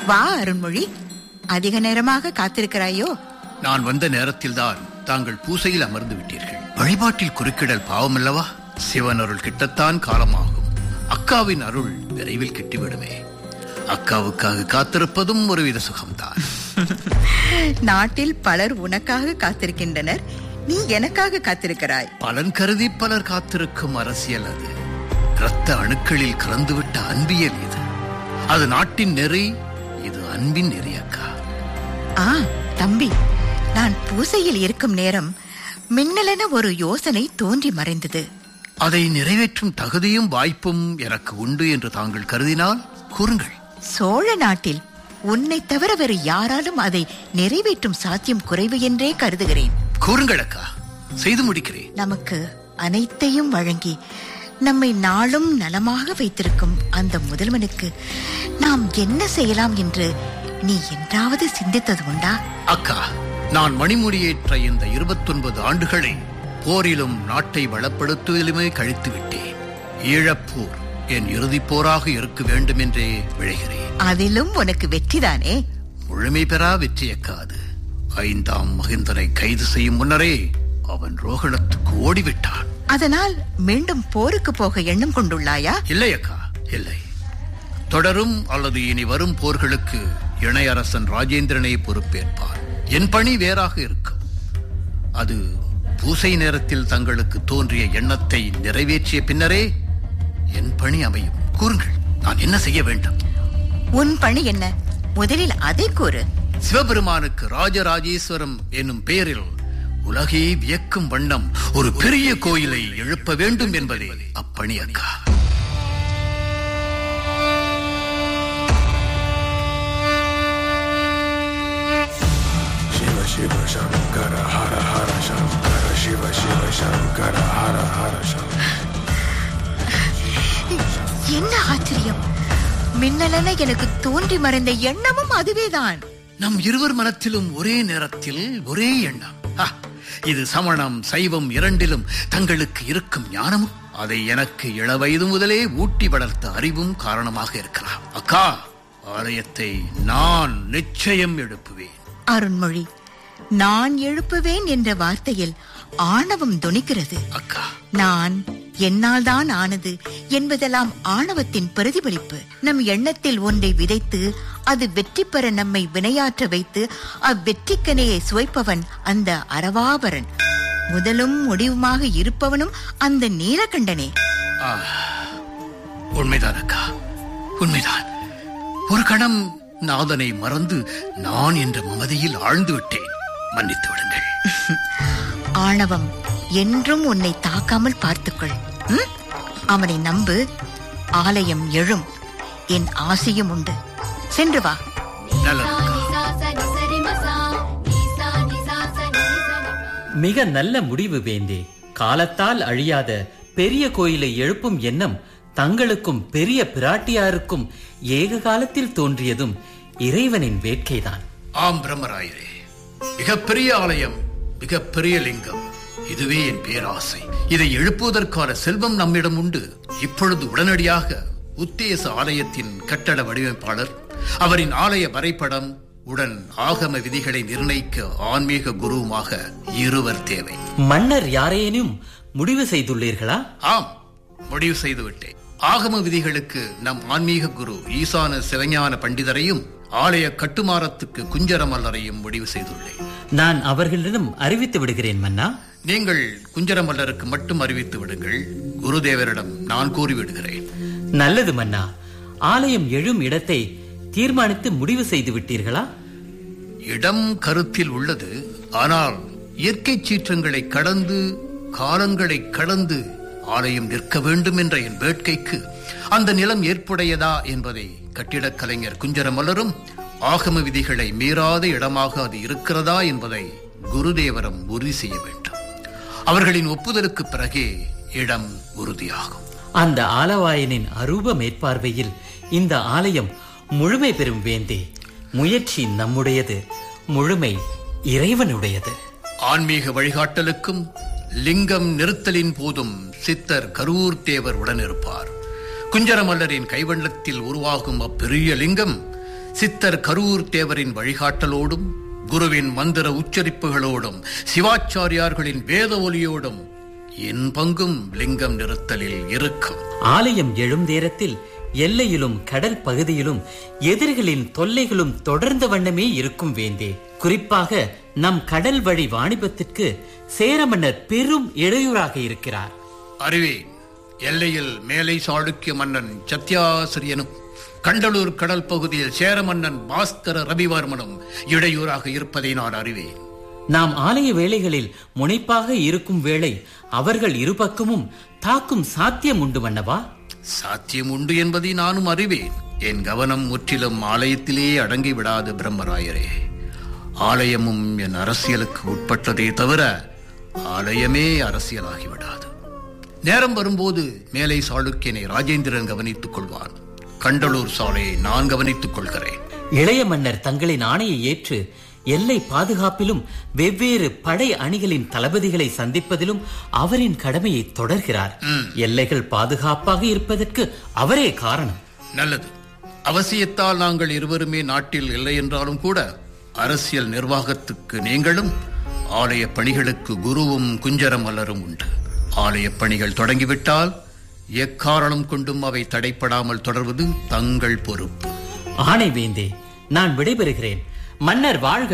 வா அருண்மொழி அதிக நேரமாக காத்திருக்கிறாயோ நான் வந்த நேரத்தில்தான் தாங்கள் பூசையில் அமர்ந்து விட்டீர்கள் வழிபாட்டில் குறுக்கிடல் பாவமல்லவா சிவன் அருள் கிட்டத்தான் காலமாகும் அக்காவின் அருள் விரைவில் கிட்டிவிடுமே அக்காவுக்காக காத்திருப்பதும் ஒருவித சுகம்தான் நாட்டில் பலர் உனக்காக காத்திருக்கின்றனர் நீ எனக்காக காத்திருக்கிறாய் பலன் கருதி பலர் காத்திருக்கும் அரசியல் அது இரத்த அணுக்களில் கலந்துவிட்ட அன்பியல் இது அது நாட்டின் நெறி இது அன்பின் நெறி அக்கா ஆ தம்பி நான் பூசையில் இருக்கும் நேரம் மின்னலென ஒரு யோசனை தோன்றி மறைந்தது அதை நிறைவேற்றும் தகுதியும் வாய்ப்பும் எனக்கு உண்டு என்று தாங்கள் கருதினால் கூறுங்கள் சோழ நாட்டில் உன்னை தவிர வேறு யாராலும் அதை நிறைவேற்றும் சாத்தியம் குறைவு என்றே கருதுகிறேன் கூறுங்கள் அக்கா செய்து முடிக்கிறேன் நமக்கு அனைத்தையும் வழங்கி நம்மை நாளும் நலமாக வைத்திருக்கும் அந்த முதல்வனுக்கு நாம் என்ன செய்யலாம் என்று நீ என்றாவது சிந்தித்தது உண்டா அக்கா நான் மணிமுடியேற்ற இந்த இருபத்தொன்பது ஆண்டுகளை போரிலும் நாட்டை வளப்படுத்துவதிலுமே கழித்து விட்டேன் ஈழப்போர் என் இறுதிப் போராக இருக்க வேண்டும் என்றே விழைகிறேன் அதிலும் உனக்கு வெற்றிதானே முழுமை பெறா வெற்றி அக்கா அது ஐந்தாம் மகிந்தனை கைது செய்யும் முன்னரே அவன் ரோகணத்துக்கு ஓடிவிட்டான் அதனால் மீண்டும் போருக்கு போக எண்ணம் கொண்டுள்ளாயா இல்லை அக்கா இல்லை தொடரும் அல்லது இனி வரும் போர்களுக்கு இணையரசன் ராஜேந்திரனை பொறுப்பேற்பார் என் பணி வேறாக இருக்கும் அது பூசை நேரத்தில் தங்களுக்கு தோன்றிய எண்ணத்தை நிறைவேற்றிய பின்னரே என் பணி அமையும் கூறுங்கள் நான் என்ன செய்ய வேண்டும் உன் பணி என்ன முதலில் அதை கூறு சிவபெருமானுக்கு ராஜராஜேஸ்வரம் என்னும் பெயரில் உலகே வியக்கும் வண்ணம் ஒரு பெரிய கோயிலை எழுப்ப வேண்டும் என்பதே அப்பணி அக்கா Shiva Shiva Shankara Hara Hara Shankara Shiva Shiva Shankara Hara Hara Shankara என்ன ஆச்சரியம் மின்னலென எனக்கு தோன்றி மறைந்த எண்ணமும் அதுவேதான் நம் இருவர் மனத்திலும் ஒரே நேரத்தில் ஒரே எண்ணம் ஆ, இது சமணம் சைவம் இரண்டிலும் தங்களுக்கு இருக்கும் ஞானமும் அதை எனக்கு இளவயது முதலே ஊட்டி வளர்த்த அறிவும் காரணமாக இருக்கலாம் அக்கா ஆலயத்தை நான் நிச்சயம் எழுப்புவேன் அருண்மொழி நான் எழுப்புவேன் என்ற வார்த்தையில் ஆணவம் துணிக்கிறது அக்கா நான் என்னால் தான் ஆனது என்பதெல்லாம் ஆணவத்தின் பிரதிபலிப்பு நம் எண்ணத்தில் ஒன்றை விதைத்து அது வெற்றி பெற நம்மை வினையாற்ற வைத்து அவ்வெற்றிக்கனையை சுவைப்பவன் அந்த அரவாபரன் முதலும் முடிவுமாக இருப்பவனும் அந்த நீலகண்டனே ஆ, உண்மைதான் அக்கா உண்மைதான் ஒரு கணம் நாதனை மறந்து நான் என்ற மமதியில் ஆழ்ந்து விட்டேன் மன்னித்து விடுங்கள் ஆணவம் என்றும் உன்னை தாக்காமல் பார்த்துக்கொள் ம்? அவனை நம்பு ஆலயம் எழும் என் ஆசையும் உண்டு சென்று வா நல்லது மிக நல்ல முடிவு வேந்தே காலத்தால் அழியாத பெரிய கோயிலை எழுப்பும் எண்ணம் தங்களுக்கும் பெரிய பிராட்டியாருக்கும் ஏக காலத்தில் தோன்றியதும் இறைவனின் வேட்கைதான் ஆம் பிரம்மராயரே மிகப்பெரிய ஆலயம் மிகப்பெரிய லிங்கம் இதுவே என் பேராசை இதை எழுப்புவதற்கான செல்வம் நம்மிடம் உண்டு இப்பொழுது உடனடியாக உத்தேச ஆலயத்தின் கட்டட வடிவமைப்பாளர் அவரின் ஆலய வரைபடம் உடன் ஆகம விதிகளை நிர்ணயிக்க ஆன்மீக குருவுமாக இருவர் தேவை மன்னர் யாரேனும் முடிவு செய்துள்ளீர்களா ஆம் முடிவு செய்து விட்டேன் ஆகம விதிகளுக்கு நம் ஆன்மீக குரு ஈசான சிவஞான பண்டிதரையும் ஆலய கட்டுமாரத்துக்கு குஞ்சரமல்லரையும் முடிவு செய்துள்ளேன் நான் அவர்களிடம் அறிவித்து விடுகிறேன் மன்னா நீங்கள் குஞ்சரமல்லருக்கு மட்டும் அறிவித்து விடுங்கள் குருதேவரிடம் நான் கூறிவிடுகிறேன் நல்லது மன்னா ஆலயம் எழும் இடத்தை தீர்மானித்து முடிவு செய்து விட்டீர்களா இடம் கருத்தில் உள்ளது ஆனால் இயற்கை சீற்றங்களை கடந்து காலங்களை கடந்து ஆலயம் நிற்க வேண்டும் என்ற என் வேட்கைக்கு அந்த நிலம் ஏற்புடையதா என்பதை கட்டிடக் கலைஞர் குஞ்சரமல்லரும் ஆகம விதிகளை மீறாத இடமாக அது இருக்கிறதா என்பதை குருதேவரம் உறுதி செய்ய வேண்டும் அவர்களின் ஒப்புதலுக்கு பிறகே இடம் உறுதியாகும் அந்த ஆலவாயனின் அரூப மேற்பார்வையில் இந்த ஆலயம் முழுமை பெறும் வேந்தே முயற்சி நம்முடையது முழுமை இறைவனுடையது ஆன்மீக வழிகாட்டலுக்கும் லிங்கம் நிறுத்தலின் போதும் சித்தர் கரூர் தேவர் உடனிருப்பார் குஞ்சரமல்லரின் கைவண்ணத்தில் உருவாகும் அப்பெரிய லிங்கம் சித்தர் கரூர் தேவரின் வழிகாட்டலோடும் குருவின் மந்திர உச்சரிப்புகளோடும் சிவாச்சாரியார்களின் வேத ஒலியோடும் என் பங்கும் லிங்கம் நிறுத்தலில் இருக்கும் ஆலயம் எழும் நேரத்தில் எல்லையிலும் கடல் பகுதியிலும் எதிரிகளின் தொல்லைகளும் தொடர்ந்த வண்ணமே இருக்கும் வேந்தே குறிப்பாக நம் கடல் வழி வாணிபத்திற்கு சேர மன்னர் பெரும் இடையூறாக இருக்கிறார் அறிவேன் எல்லையில் மேலை சாளுக்கிய மன்னன் சத்யாசிரியனும் கண்டலூர் கடல் பகுதியில் சேர மன்னன் பாஸ்கர ரவிவர்மனும் இடையூறாக இருப்பதை நான் அறிவேன் நாம் ஆலய வேளைகளில் முனைப்பாக இருக்கும் வேளை அவர்கள் இருபக்கமும் தாக்கும் சாத்தியம் உண்டு மன்னவா சாத்தியம் உண்டு என்பதை நானும் அறிவேன் என் கவனம் முற்றிலும் ஆலயத்திலேயே அடங்கி விடாது பிரம்மராயரே ஆலயமும் என் அரசியலுக்கு உட்பட்டதே தவிர ஆலயமே அரசியலாகி விடாது நேரம் வரும்போது மேலை சாளுக்கியனை ராஜேந்திரன் கவனித்துக் கொள்வான் கண்டலூர் சாலையை நான் கவனித்துக் கொள்கிறேன் இளைய மன்னர் தங்களின் ஆணையை ஏற்று எல்லை பாதுகாப்பிலும் வெவ்வேறு படை அணிகளின் தளபதிகளை சந்திப்பதிலும் அவரின் கடமையை தொடர்கிறார் எல்லைகள் பாதுகாப்பாக இருப்பதற்கு அவரே காரணம் நல்லது அவசியத்தால் நாங்கள் இருவருமே நாட்டில் இல்லை என்றாலும் கூட அரசியல் நிர்வாகத்துக்கு நீங்களும் ஆலய பணிகளுக்கு குருவும் குஞ்சரம் மலரும் உண்டு ஆலய பணிகள் தொடங்கிவிட்டால் எக்காரணம் கொண்டும் அவை தடைப்படாமல் தொடர்வது தங்கள் பொறுப்பு ஆணை வேந்தே நான் விடைபெறுகிறேன் மன்னர் வாழ்க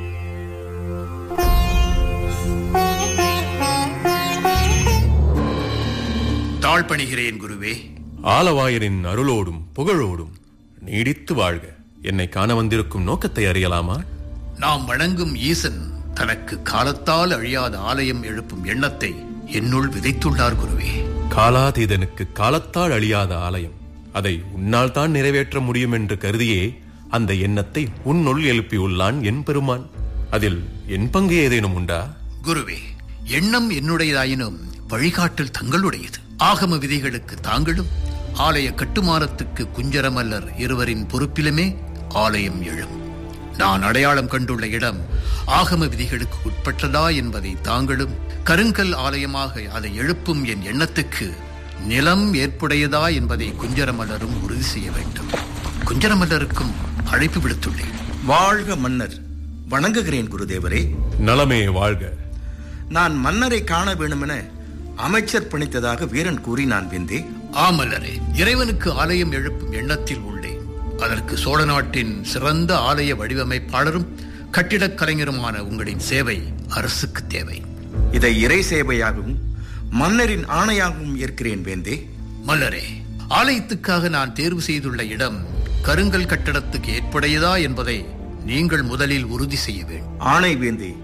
தாழ் பணிகிறேன் குருவே ஆலவாயரின் அருளோடும் புகழோடும் நீடித்து வாழ்க என்னை காண வந்திருக்கும் நோக்கத்தை அறியலாமா நாம் வணங்கும் ஈசன் தனக்கு காலத்தால் அழியாத ஆலயம் எழுப்பும் எண்ணத்தை என்னுள் விதைத்துள்ளார் குருவே காலாதீதனுக்கு காலத்தால் அழியாத ஆலயம் அதை உன்னால் தான் நிறைவேற்ற முடியும் என்று கருதியே அந்த எண்ணத்தை உன்னுள் எழுப்பியுள்ளான் என் பெருமான் அதில் என் பங்கு ஏதேனும் உண்டா குருவே எண்ணம் என்னுடையதாயினும் வழிகாட்டல் தங்களுடையது ஆகம விதிகளுக்கு தாங்களும் ஆலய கட்டுமானத்துக்கு குஞ்சரமல்லர் இருவரின் பொறுப்பிலுமே ஆலயம் எழும் நான் அடையாளம் கண்டுள்ள இடம் ஆகம விதிகளுக்கு உட்பட்டதா என்பதை தாங்களும் கருங்கல் ஆலயமாக அதை எழுப்பும் என் எண்ணத்துக்கு நிலம் ஏற்புடையதா என்பதை குஞ்சரமல்லரும் உறுதி செய்ய வேண்டும் குஞ்சரமல்லருக்கும் அழைப்பு விடுத்துள்ளேன் வாழ்க மன்னர் வணங்குகிறேன் குருதேவரே நலமே வாழ்க நான் மன்னரை காண வேண்டுமென அமைச்சர் பணித்ததாக வீரன் கூறி நான் வெந்தே ஆமல்லரே இறைவனுக்கு ஆலயம் எழுப்பும் எண்ணத்தில் உள்ளேன் அதற்கு சோழ நாட்டின் சிறந்த ஆலய வடிவமைப்பாளரும் கட்டிடக் கலைஞருமான உங்களின் சேவை அரசுக்கு தேவை இதை இறை சேவையாகவும் மன்னரின் ஆணையாகவும் ஏற்கிறேன் வேந்தே மல்லரே ஆலயத்துக்காக நான் தேர்வு செய்துள்ள இடம் கருங்கல் கட்டடத்துக்கு ஏற்புடையதா என்பதை நீங்கள் முதலில் உறுதி செய்ய வேண்டும் ஆணை வேந்தே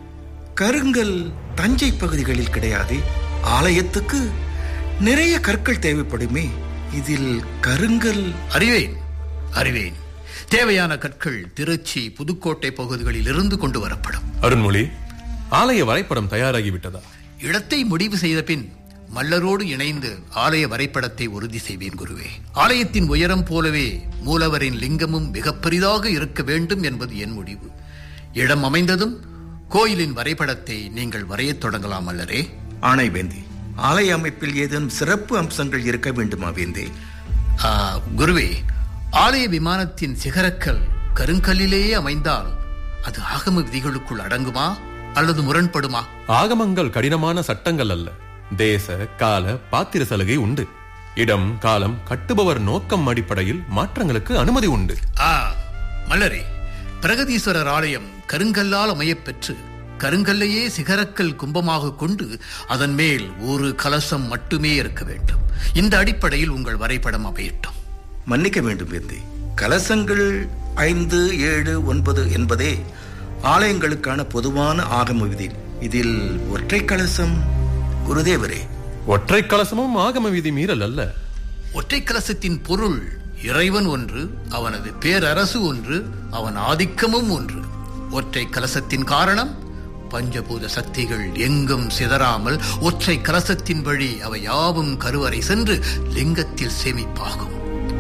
கருங்கல் தஞ்சை பகுதிகளில் கிடையாது ஆலயத்துக்கு நிறைய கற்கள் தேவைப்படுமே இதில் கருங்கல் அறிவேன் அறிவேன் தேவையான கற்கள் திருச்சி புதுக்கோட்டை பகுதிகளில் இருந்து கொண்டு வரப்படும் அருண்மொழி ஆலய வரைபடம் தயாராகிவிட்டதா இடத்தை முடிவு செய்த பின் மல்லரோடு இணைந்து ஆலய வரைபடத்தை உறுதி செய்வேன் குருவே ஆலயத்தின் உயரம் போலவே மூலவரின் லிங்கமும் மிக பெரிதாக இருக்க வேண்டும் என்பது என் முடிவு இடம் அமைந்ததும் கோயிலின் வரைபடத்தை நீங்கள் வரையத் தொடங்கலாம் அல்லரே ஆணை வேந்தே ஆலய அமைப்பில் ஏதேனும் சிறப்பு அம்சங்கள் இருக்க வேண்டுமா வேந்தே ஆ, குருவே ஆலய விமானத்தின் சிகரக்கல் கருங்கல்லிலேயே அமைந்தால் அது ஆகம விதிகளுக்குள் அடங்குமா அல்லது முரண்படுமா ஆகமங்கள் கடினமான சட்டங்கள் அல்ல தேச கால பாத்திர சலுகை உண்டு இடம் காலம் கட்டுபவர் நோக்கம் அடிப்படையில் மாற்றங்களுக்கு அனுமதி உண்டு ஆ மலரே பிரகதீஸ்வரர் ஆலயம் கருங்கல்லால் அமையப் பெற்று கருங்கல்லையே சிகரக்கல் கும்பமாக கொண்டு அதன் மேல் ஒரு கலசம் மட்டுமே இருக்க வேண்டும் இந்த அடிப்படையில் உங்கள் வரைபடம் அமையட்டும் மன்னிக்க வேண்டும் வேந்தே கலசங்கள் ஐந்து ஏழு ஒன்பது என்பதே ஆலயங்களுக்கான பொதுவான ஆகம விதி இதில் ஒற்றை கலசம் குருதேவரே ஒற்றை கலசமும் ஆகம விதி மீறல் அல்ல ஒற்றை கலசத்தின் பொருள் இறைவன் ஒன்று அவனது பேரரசு ஒன்று அவன் ஆதிக்கமும் ஒன்று ஒற்றை கலசத்தின் காரணம் பஞ்சபூத சக்திகள் எங்கும் சிதறாமல் ஒற்றை கலசத்தின் வழி அவை யாவும் கருவறை சென்று லிங்கத்தில் சேமிப்பாகும்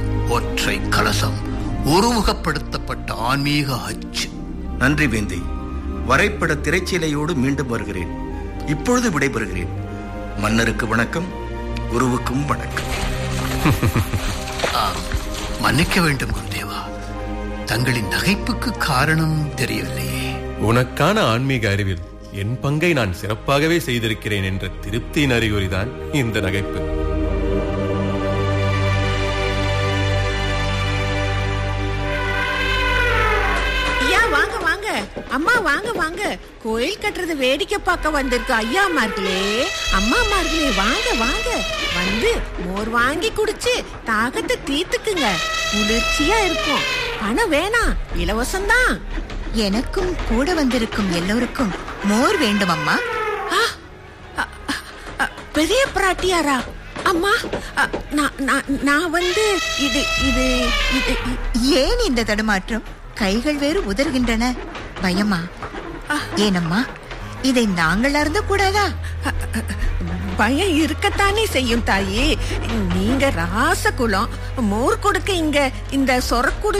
ஒற்றை கலசம் ஒருமுகப்படுத்தப்பட்ட ஆன்மீக அச்சு நன்றி வேந்தே வரைபட திரைச்சீலையோடு மீண்டும் வருகிறேன் இப்பொழுது விடைபெறுகிறேன் மன்னருக்கு வணக்கம் குருவுக்கும் வணக்கம் ஆம், மன்னிக்க வேண்டும் குருதேவா தங்களின் நகைப்புக்கு காரணம் தெரியவில்லையே உனக்கான ஆன்மீக அறிவில் என் பங்கை நான் சிறப்பாகவே செய்திருக்கிறேன் என்ற திருப்தியின் அறிகுறிதான் இந்த நகைப்பு ஐயா வாங்க வாங்க அம்மா வாங்க வாங்க கோயில் கட்டுறது வேடிக்கை பார்க்க வந்திருக்க ஐயாமார்களே அம்மாமார்களே வாங்க வாங்க வந்து மோர் வாங்கி குடிச்சு தாகத்தை தீர்த்துக்குங்க குளிர்ச்சியா இருக்கும் பணம் வேணாம் இலவசம்தான் எனக்கும் கூட வந்திருக்கும் எல்லோருக்கும் மோர் வேண்டும் அம்மா ஆ, அ, அ, பெரிய பிராட்டியாரா அம்மா அ, நான் நான் நான் வந்து இது இது இது இ- ஏன் இந்த தடுமாற்றம் கைகள் வேறு உதறுகின்றன பயமா ஏனம்மா இதை நாங்கள் அருந்த கூடாதா பயம் இருக்கத்தானே செய்யும் தாயி நீங்க ராசகுலம் மோர் கொடுக்க இங்க இந்த சொரக்குடு